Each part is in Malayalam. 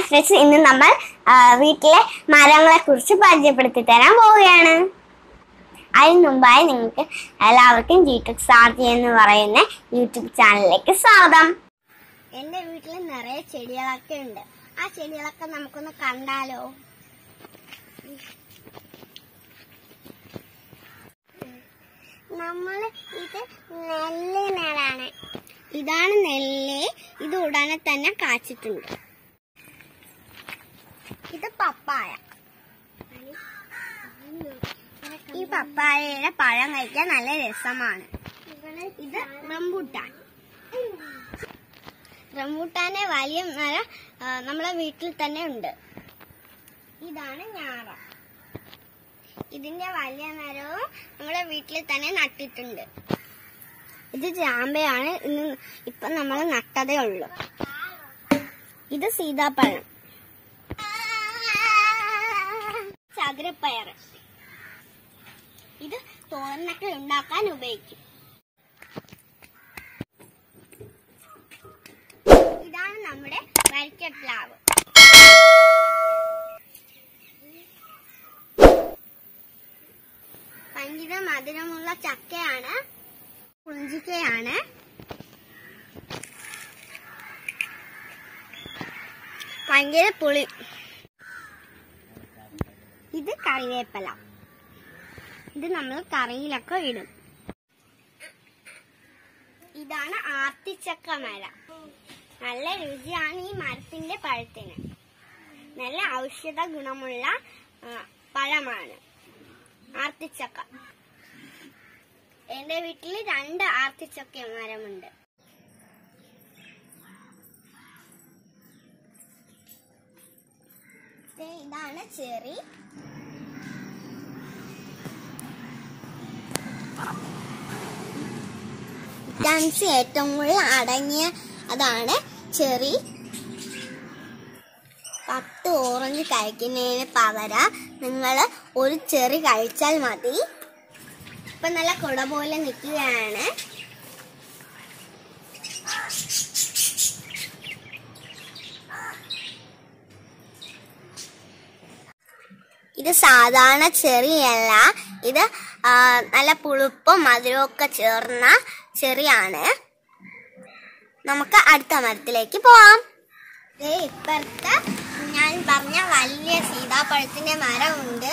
ഫ്രണ്ട്സ് ഇന്ന് നമ്മൾ ആ, വീട്ടിലെ മരങ്ങളെ കുറിച്ച് പരിചയപ്പെടുത്തി തരാൻ പോവുകയാണ് അതിന് മുമ്പായി നിങ്ങൾക്ക് എല്ലാവർക്കും ജി ടെക് സാർജി എന്ന് പറയുന്ന യൂട്യൂബ് ചാനലിലേക്ക് സ്വാഗതം എന്റെ വീട്ടിൽ നിറയെ ചെടികളൊക്കെ ഉണ്ട് ആ ചെടികളൊക്കെ നമുക്കൊന്ന് കണ്ടാലോ നമ്മൾ ഇത് നെല്ല് നേടാണ് ഇതാണ് നെല്ല് ഇത് ഉടനെ തന്നെ കാച്ചിട്ടുണ്ട് ഇത് പപ്പായ ഈ പപ്പായയുടെ പഴം കഴിക്കാൻ നല്ല രസമാണ് ഇത് റംബൂട്ടാൻ റംബൂട്ടാന്റെ വലിയ മരം ആ, നമ്മളെ വീട്ടിൽ തന്നെ ഉണ്ട് ഇതാണ് ഞാറ ഇതിന്റെ വലിയ മരവും നമ്മളെ വീട്ടിൽ തന്നെ നട്ടിട്ടുണ്ട് ഇത് ജാമ്പയാണ് ഇന്ന് ഇപ്പൊ നമ്മൾ നട്ടതേ ഉള്ളൂ ഇത് സീതാപ്പഴം ചതുരപ്പയർ ഇത് തോരനൊക്കെ ഉണ്ടാക്കാൻ ഉപയോഗിക്കും ഇതാണ് നമ്മുടെ വരിക്കപ്ലാവ് ഭയങ്കര മധുരമുള്ള ചക്കയാണ് പുഞ്ചിക്കയാണ് ഭയങ്കര പുളി ഇത് കറിവേപ്പില ഇത് നമ്മൾ കറിയിലൊക്കെ ഇടും ഇതാണ് ആർത്തിച്ചക്ക മരം നല്ല രുചിയാണ് ഈ മരത്തിന്റെ പഴത്തിന് നല്ല ഔഷധ ഗുണമുള്ള ആ, പഴമാണ് ആർത്തിച്ചക്ക എന്റെ വീട്ടിൽ രണ്ട് ആർത്തിച്ചക്ക മരമുണ്ട് ദേ ഇതാണ് ചെറി വിറ്റാമിൻസ് ഏറ്റവും കൂടുതൽ അടങ്ങിയ അതാണ് ചെറി പത്ത് ഓറഞ്ച് കഴിക്കുന്നതിന് പകരം നിങ്ങൾ ഒരു ചെറി കഴിച്ചാൽ മതി ഇപ്പൊ നല്ല കുട പോലെ നിൽക്കുകയാണ് ഇത് സാധാരണ ചെറിയല്ല ഇത് ആ, നല്ല പുളിപ്പും മധുരവും ഒക്കെ ചേർന്ന ചെറിയാണ് നമുക്ക് അടുത്ത മരത്തിലേക്ക് പോവാം ദേ ഇപ്പുറത്ത് ഞാൻ പറഞ്ഞ വലിയ സീതാപ്പഴത്തിന്റെ മരമുണ്ട്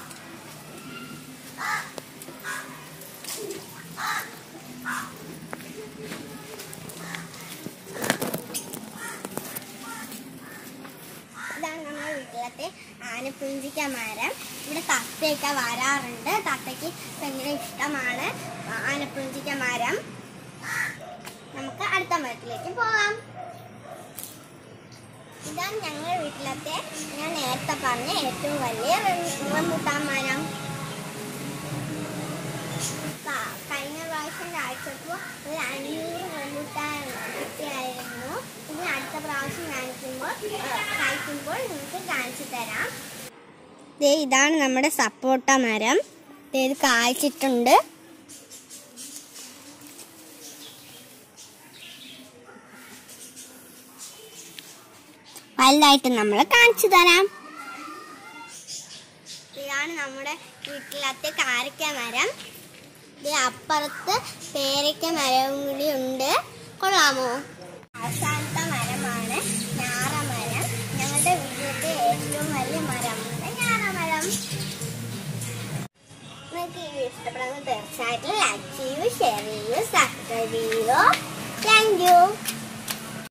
ഇതാണ് നമ്മുടെ വീട്ടിലത്തെ ആനപ്പുഞ്ചിക്ക മരം ഇവിടെ തത്തയൊക്കെ വരാറുണ്ട് തത്തയ്ക്ക് ഭയങ്കര ഇഷ്ടമാണ് ആനപ്പുഞ്ചിക്ക മരം നമുക്ക് അടുത്ത മരത്തിലേക്ക് പോകാം ഇതാണ് ഞങ്ങളുടെ വീട്ടിലത്തെ ഞാൻ നേരത്തെ പറഞ്ഞ ഏറ്റവും വലിയ റം- റംബൂട്ടാൻ മരം ക- കഴിഞ്ഞ പ്രാവശ്യം കാഴ്ചപ്പോൾ ഒരു അഞ്ഞൂറ് റംബൂട്ടാൻ കിട്ടിയായിരുന്നു ഇനി അടുത്ത പ്രാവശ്യം കാണിക്കുമ്പോൾ ഏഹ്, കാണിക്കുമ്പോൾ നിങ്ങൾക്ക് കാണിച്ചു തരാം ദേ ഇതാണ് നമ്മുടെ സപ്പോട്ട മരം ദേ ഇത് കായ്ച്ചിട്ടുണ്ട് വലുതായിട്ട് നമ്മൾ കാണിച്ചു തരാം ഇതാണ് നമ്മുടെ വീട്ടിലത്തെ കാരക്ക മരം ഇത് അപ്പുറത്ത് പേരയ്ക്ക മരവും കൂടി ഉണ്ട് കൊള്ളാമോ അവസാനത്തെ മരമാണ് ഞാറമരം ഞങ്ങളുടെ വീട്ടിലത്തെ ഏറ്റവും വലിയ മരമാണ് ഞാറമരം നിങ്ങൾക്ക് ഈ വീഡിയോ ഇഷ്ടപ്പെടുന്നത് തീർച്ചയായിട്ടും ലൈക്ക് ചെയ്യൂ ഷെയർ ചെയ്യൂ സബ്സ്ക്രൈബ് ചെയ്യൂ താങ്ക് യു